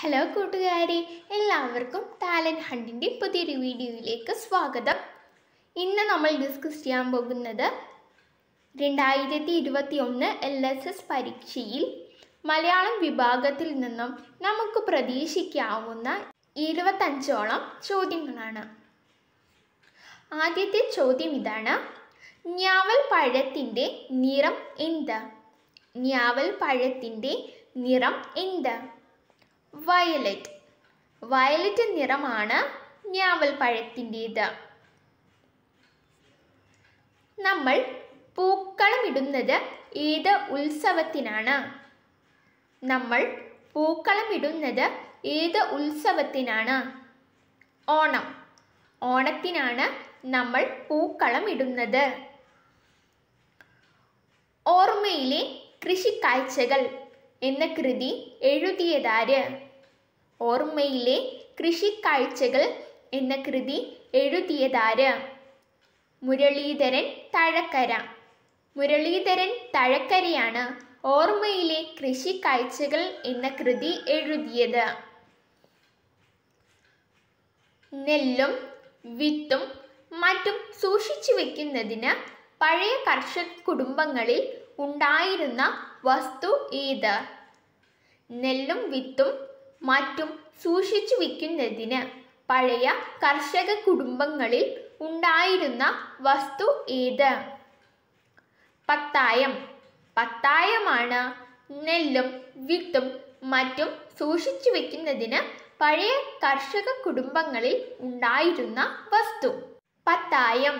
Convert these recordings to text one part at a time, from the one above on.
hello കൂട്ടുകാരെ എല്ലാവർക്കും talent ഹണ്ടിൻ്റെ പുതിയൊരു വീഡിയോയിലേക്ക് സ്വാഗതം ഇന്ന് നമ്മൾ ഡിസ്കസ് ചെയ്യാൻ പോകുന്നത് രണ്ടായിരത്തി ഇരുപത്തി ഒന്ന് എൽ എസ് എസ് പരീക്ഷയിൽ മലയാളം വിഭാഗത്തിൽ നിന്നും നമുക്ക് പ്രതീക്ഷിക്കാവുന്ന ഇരുപത്തഞ്ചോളം ചോദ്യങ്ങളാണ് ആദ്യത്തെ ചോദ്യം ഇതാണ് ഞാവൽ പഴത്തിൻ്റെ നിറം എന്ത് ഞാവൽ പഴത്തിൻ്റെ നിറം എന്ത് വയലറ്റ് വയലറ്റ് നിറമാണ് ഞാവൽ പഴത്തിൻ്റേത് നമ്മൾ പൂക്കളം ഇടുന്നത് ഏത് ഉത്സവത്തിനാണ് നമ്മൾ പൂക്കളം ഇടുന്നത് ഏത് ഉത്സവത്തിനാണ് ഓണം ഓണത്തിനാണ് നമ്മൾ പൂക്കളം ഇടുന്നത് ഓർമ്മയിലെ കൃഷിക്കാഴ്ചകൾ എന്ന കൃതി എഴുതിയതാര് ഓർമ്മയിലെ കൃഷിക്കാഴ്ചകൾ എന്ന കൃതി എഴുതിയതാര് മുരളീധരൻ തഴക്കര മുരളീധരൻ തഴക്കരയാണ് ഓർമ്മയിലെ കൃഷിക്കാഴ്ചകൾ എന്ന കൃതി എഴുതിയത് നെല്ലും വിത്തും മറ്റും സൂക്ഷിച്ചു വെക്കുന്നതിന് പഴയ കർഷക കുടുംബങ്ങളിൽ ഉണ്ടായിരുന്ന വസ്തു ഏത് നെല്ലും വിത്തും മറ്റും സൂക്ഷിച്ചു വെക്കുന്നതിന് പഴയ കർഷക കുടുംബങ്ങളിൽ ഉണ്ടായിരുന്ന വസ്തു ഏത് പത്തായം പത്തായമാണ് നെല്ലും വിത്തും മറ്റും സൂക്ഷിച്ചു വെക്കുന്നതിന് പഴയ കർഷക കുടുംബങ്ങളിൽ ഉണ്ടായിരുന്ന വസ്തു പത്തായം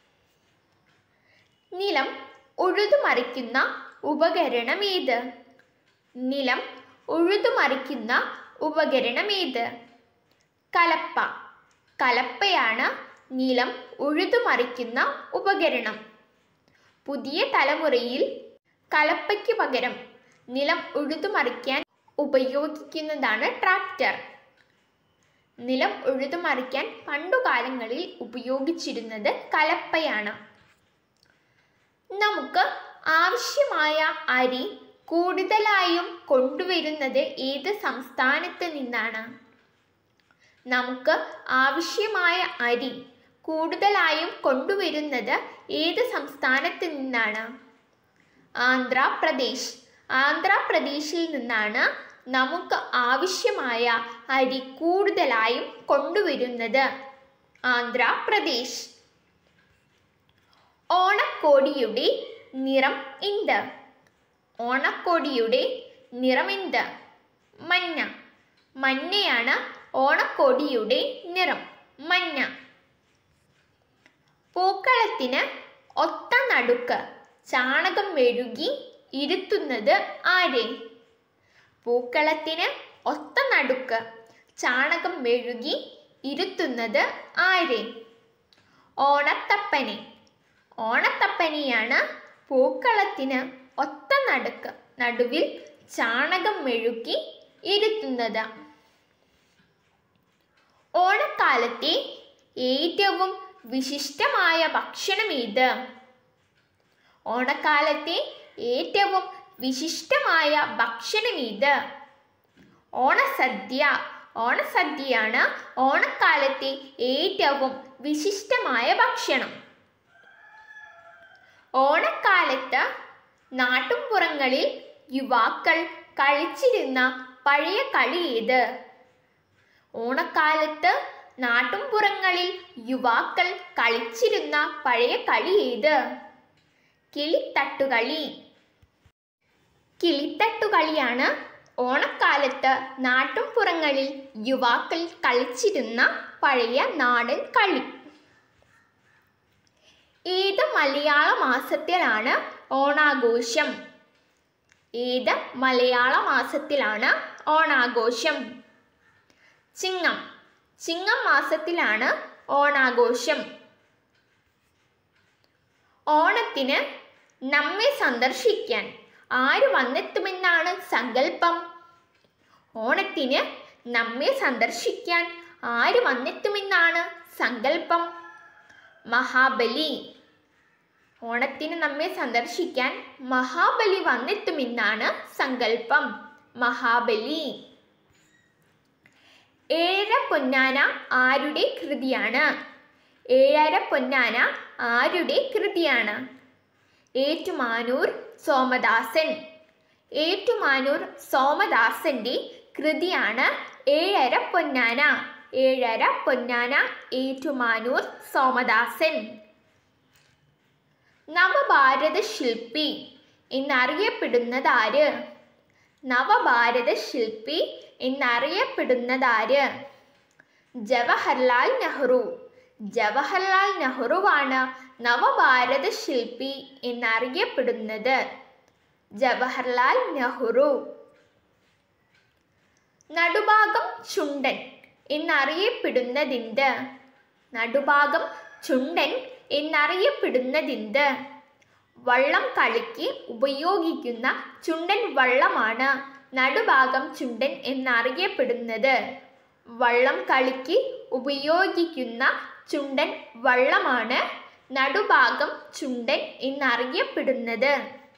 നിലം ഉഴുതുമറിക്കുന്ന ഉപകരണം ഏത് നിലം ഉഴുതുമറിക്കുന്ന ഉപകരണം ഏത് കലപ്പ കലപ്പയാണ് നിലം ഉഴുതുമറിക്കുന്ന ഉപകരണം പുതിയ തലമുറയിൽ കലപ്പയ്ക്ക് പകരം നിലം ഉഴുതുമറിക്കാൻ ഉപയോഗിക്കുന്നതാണ് ട്രാക്ടർ നിലം ഉഴുതുമറിക്കാൻ പണ്ടുകാലങ്ങളിൽ ഉപയോഗിച്ചിരുന്നത് കലപ്പയാണ് നമുക്ക് ആവശ്യമായ അരി കൂടുതലായും കൊണ്ടുവരുന്നത് ഏത് സംസ്ഥാനത്ത് നിന്നാണ് നമുക്ക് ആവശ്യമായ അരി കൂടുതലായും കൊണ്ടുവരുന്നത് ഏത് സംസ്ഥാനത്ത് നിന്നാണ് ആന്ധ്രാപ്രദേശ് ആന്ധ്രാപ്രദേശിൽ നിന്നാണ് നമുക്ക് ആവശ്യമായ അരി കൂടുതലായും കൊണ്ടുവരുന്നത് ആന്ധ്രാപ്രദേശ് ഓണക്കോടിയുടെ നിറം എന്ത് ഓണക്കോടിയുടെ നിറം എന്ത് മഞ്ഞ മഞ്ഞയാണ് ഓണക്കോടിയുടെ നിറം മഞ്ഞ പൂക്കളത്തിന് ഒത്ത നടുക്ക് ചാണകം മെഴുകി ഇരുത്തുന്നത് ആരെ പൂക്കളത്തിന് ഒത്ത നടുക്ക് ചാണകം മെഴുകി ഇരുത്തുന്നത് ആരെ ഓണത്തപ്പനെ ഓണത്തപ്പനെയാണ് പൂക്കളത്തിന് ഒത്ത നടുക്ക് നടുവിൽ ചാണകം മെഴുകി ഇരുത്തുന്നത് ഓണക്കാലത്തെ ഏറ്റവും വിശിഷ്ടമായ ഭക്ഷണം ഏത് ഓണക്കാലത്തെ ഏറ്റവും വിശിഷ്ടമായ ഭക്ഷണം ഏത് ഓണസദ്യ ഓണസദ്യയാണ് ഓണക്കാലത്തെ ഏറ്റവും വിശിഷ്ടമായ ഭക്ഷണം ഓണക്കാലത്ത് നാട്ടുംപുറങ്ങളിൽ യുവാക്കൾ കളിച്ചിരുന്ന പഴയ കളി ഏത് ഓണക്കാലത്ത് നാട്ടുംപുറങ്ങളിൽ യുവാക്കൾ കളിച്ചിരുന്ന പഴയ കളി ഏത് കിളിത്തട്ടുകളി കിളിത്തട്ടുകളിയാണ് ഓണക്കാലത്ത് നാട്ടുംപുറങ്ങളിൽ യുവാക്കൾ കളിച്ചിരുന്ന പഴയ നാടൻ കളി ഏത് മലയാള മാസത്തിലാണ് ഓണാഘോഷം ഏത് മലയാള മാസത്തിലാണ് ഓണാഘോഷം ചിങ്ങം ചിങ്ങം മാസത്തിലാണ് ഓണാഘോഷം ഓണത്തിന് നമ്മെ സന്ദർശിക്കാൻ ആര് വന്നെത്തുമെന്നാണ് സങ്കല്പം ഓണത്തിന് നമ്മെ സന്ദർശിക്കാൻ ആര് വന്നെത്തുമെന്നാണ് സങ്കല്പം മഹാബലി ഓണത്തിന് നമ്മെ സന്ദർശിക്കാൻ മഹാബലി വന്നെത്തുമെന്നാണ് സങ്കല്പം മഹാബലി ഏഴര പൊന്നാന ആരുടെ കൃതിയാണ് ഏഴര പൊന്നാന ആരുടെ കൃതിയാണ് ഏറ്റുമാനൂർ സോമദാസൻ ഏറ്റുമാനൂർ സോമദാസന്റെ കൃതിയാണ് ഏഴര പൊന്നാന ഏഴര പൊന്നാന ഏറ്റുമാനൂർ സോമദാസൻ നവഭാരത ശില്പി എന്നറിയപ്പെടുന്നതാര് നവഭാരത ശില്പി എന്നറിയപ്പെടുന്നതാര് ജവഹർലാൽ നെഹ്റു ജവഹർലാൽ നെഹ്റുവാണ് നവഭാരത ശില്പി എന്നറിയപ്പെടുന്നത് ജവഹർലാൽ നെഹ്റു നടുഭാഗം ചുണ്ടൻ എന്നറിയപ്പെടുന്നതെന്ത് നടുഭാഗം ചുണ്ടൻ എന്നറിയപ്പെടുന്നതെന്ത് വള്ളം കളിക്ക് ഉപയോഗിക്കുന്ന ചുണ്ടൻ വള്ളമാണ് നടുഭാഗം ചുണ്ടൻ എന്നറിയപ്പെടുന്നത് വള്ളം കളിക്ക് ഉപയോഗിക്കുന്ന ചുണ്ടൻ വള്ളമാണ് നടുഭാഗം ചുണ്ടൻ എന്നറിയപ്പെടുന്നത്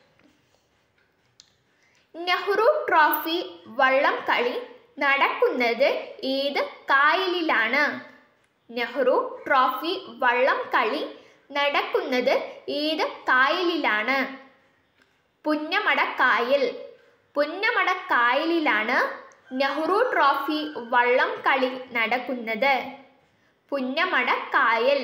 നെഹ്റു ട്രോഫി വള്ളം കളി നടക്കുന്നത് ഏത് കായലിലാണ് നെഹ്റു ട്രോഫി വള്ളം കളി നടക്കുന്നത് ഏത് കായലിലാണ് പുന്നമട കായൽ പുന്നമട കായലിലാണ് നെഹ്റു ട്രോഫി വള്ളം കളി നടക്കുന്നത് പുന്നമട കായൽ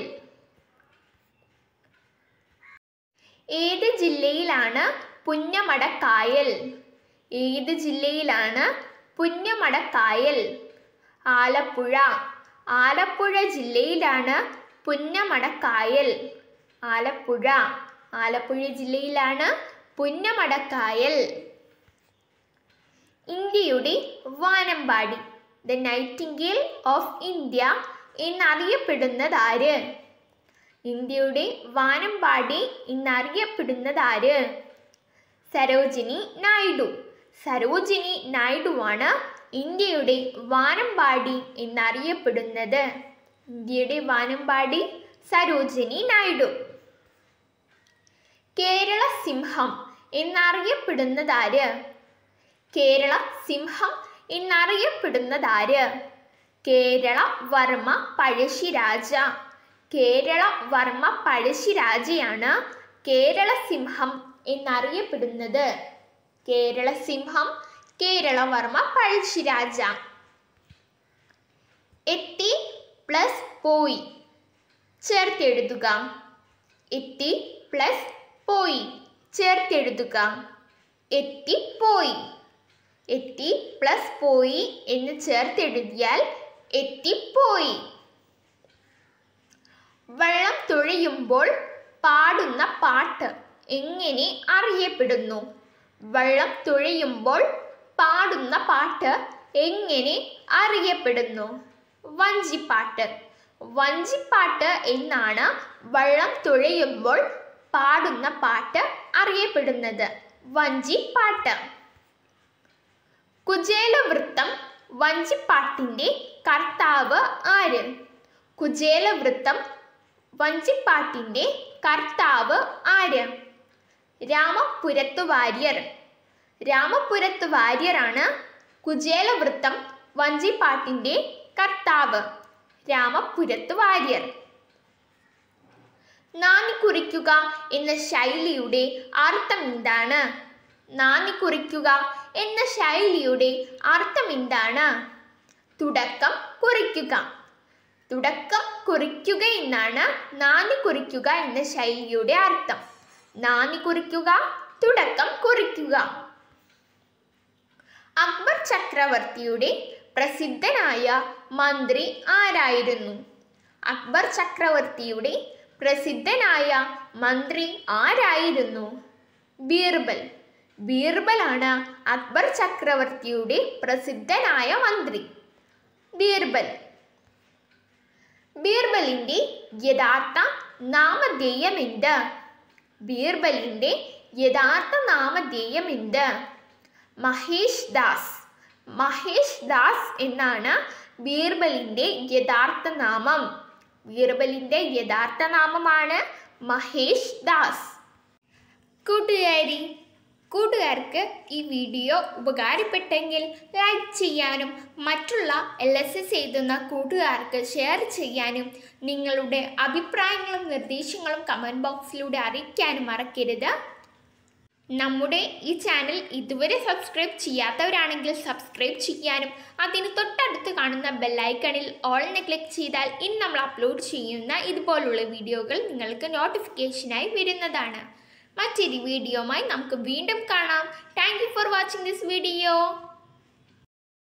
ഏത് ജില്ലയിലാണ് പുന്നമട കായൽ ഏത് ജില്ലയിലാണ് പുന്നമട കായൽ ആലപ്പുഴ ആലപ്പുഴ ജില്ലയിലാണ് പുന്നമട കായൽ ആലപ്പുഴ ആലപ്പുഴ ജില്ലയിലാണ് പുന്നമട കായൽ ഇന്ത്യയുടെ വാനമ്പാടി ദ നൈറ്റിംഗേൽ ഓഫ് ഇന്ത്യ എന്നറിയപ്പെടുന്നത് ആര് ഇന്ത്യയുടെ വാനമ്പാടി എന്നറിയപ്പെടുന്നത് ആര് സരോജിനി നായിഡു സരോജിനി നായിഡുവാണ് ഇന്ത്യയുടെ വാനമ്പാടി എന്നറിയപ്പെടുന്നത് ഇന്ത്യയുടെ വാനമ്പാടി സരോജിനി നായിഡു കേരള സിംഹം എന്നറിയപ്പെടുന്നതാര് കേരള സിംഹം എന്നറിയപ്പെടുന്നതാര് കേരള വർമ്മ പഴശ്ശിരാജ കേരള വർമ്മ പഴശ്ശിരാജയാണ് കേരള സിംഹം എന്നറിയപ്പെടുന്നത് കേരള സിംഹം കേരള വർമ്മ പഴശ്ശിരാജ എത്തി പ്ലസ് പോയി ചേർത്തെഴുതുക എത്തി പ്ലസ് പോയി ചേർത്തെഴുതുക എത്തിപ്പോയി എത്തി പ്ലസ് പോയി എന്ന് ചേർത്തെഴുതിയാൽ എത്തിപ്പോയി വെള്ളം തുഴയുമ്പോൾ പാടുന്ന പാട്ട് എങ്ങനെ അറിയപ്പെടുന്നു വെള്ളം തുഴയുമ്പോൾ പാടുന്ന പാട്ട് എങ്ങനെ അറിയപ്പെടുന്നു വഞ്ചിപ്പാട്ട് വഞ്ചിപ്പാട്ട് എന്നാണ് വെള്ളം തുഴയുമ്പോൾ പാടുന്ന പാട്ട് അറിയപ്പെടുന്നത് വഞ്ചിപ്പാട്ട് കുചേലവൃത്തം വഞ്ചിപ്പാട്ടിൻ്റെ കർത്താവ് ആര് കുചേലവൃത്തം വഞ്ചിപ്പാട്ടിൻ്റെ കർത്താവ് ആര് രാമപുരത്തു വാര്യർ രാമപുരത്തു വാര്യരാണ് കുചേലവൃത്തം വഞ്ചിപ്പാട്ടിൻ്റെ കർത്താവ് രാമപുരത്തു വാര്യർ നാന്ദി കുറിക്കുക എന്ന ശൈലിയുടെ അർത്ഥം എന്താണ് നാന്ദി കുറിക്കുക എന്ന ശൈലിയുടെ അർത്ഥം എന്താണ് തുടക്കം കുറിക്കുക തുടക്കം കുറിക്കുക എന്നാണ് നാന്ദി കുറിക്കുക എന്ന ശൈലിയുടെ അർത്ഥം നാന്ദി കുറിക്കുക തുടക്കം കുറിക്കുക അക്ബർ ചക്രവർത്തിയുടെ പ്രസിദ്ധനായ മന്ത്രി ആരായിരുന്നു അക്ബർ ചക്രവർത്തിയുടെ പ്രസിദ്ധനായ മന്ത്രി ആരായിരുന്നു ബീർബൽ ബീർബലാണ് അക്ബർ ചക്രവർത്തിയുടെ പ്രസിദ്ധനായ മന്ത്രി ബീർബൽ ബീർബലിന്റെ യഥാർത്ഥ നാമധേയം എന്ത് ബീർബലിന്റെ യഥാർത്ഥ നാമധേയം എന്ത് മഹേഷ് ദാസ് മഹേഷ് ദാസ് എന്നാണ് ബീർബലിന്റെ യഥാർത്ഥ നാമം ബീർബലിന്റെ യഥാർത്ഥ നാമമാണ് മഹേഷ് ദാസ് കൂട്ടുകാരി കൂട്ടുകാർക്ക് ഈ വീഡിയോ ഉപകാരപ്പെട്ടെങ്കിൽ ലൈക്ക് ചെയ്യാനും മറ്റുള്ള എൽ എസ് എസ് എഴുതുന്ന കൂട്ടുകാർക്ക് ഷെയർ ചെയ്യാനും നിങ്ങളുടെ അഭിപ്രായങ്ങളും നിർദ്ദേശങ്ങളും കമൻറ്റ് ബോക്സിലൂടെ അറിയിക്കാനും മറക്കരുത് നമ്മുടെ ഈ ചാനൽ ഇതുവരെ സബ്സ്ക്രൈബ് ചെയ്യാത്തവരാണെങ്കിൽ സബ്സ്ക്രൈബ് ചെയ്യാനും അതിന് തൊട്ടടുത്ത് കാണുന്ന ബെല്ലൈക്കണിൽ ഓളിനെ ക്ലിക്ക് ചെയ്താൽ ഇനി നമ്മൾ അപ്ലോഡ് ചെയ്യുന്ന ഇതുപോലുള്ള വീഡിയോകൾ നിങ്ങൾക്ക് നോട്ടിഫിക്കേഷനായി വരുന്നതാണ് മറ്റൊരു വീഡിയോയുമായി നമുക്ക് വീണ്ടും കാണാം thank you for watching this video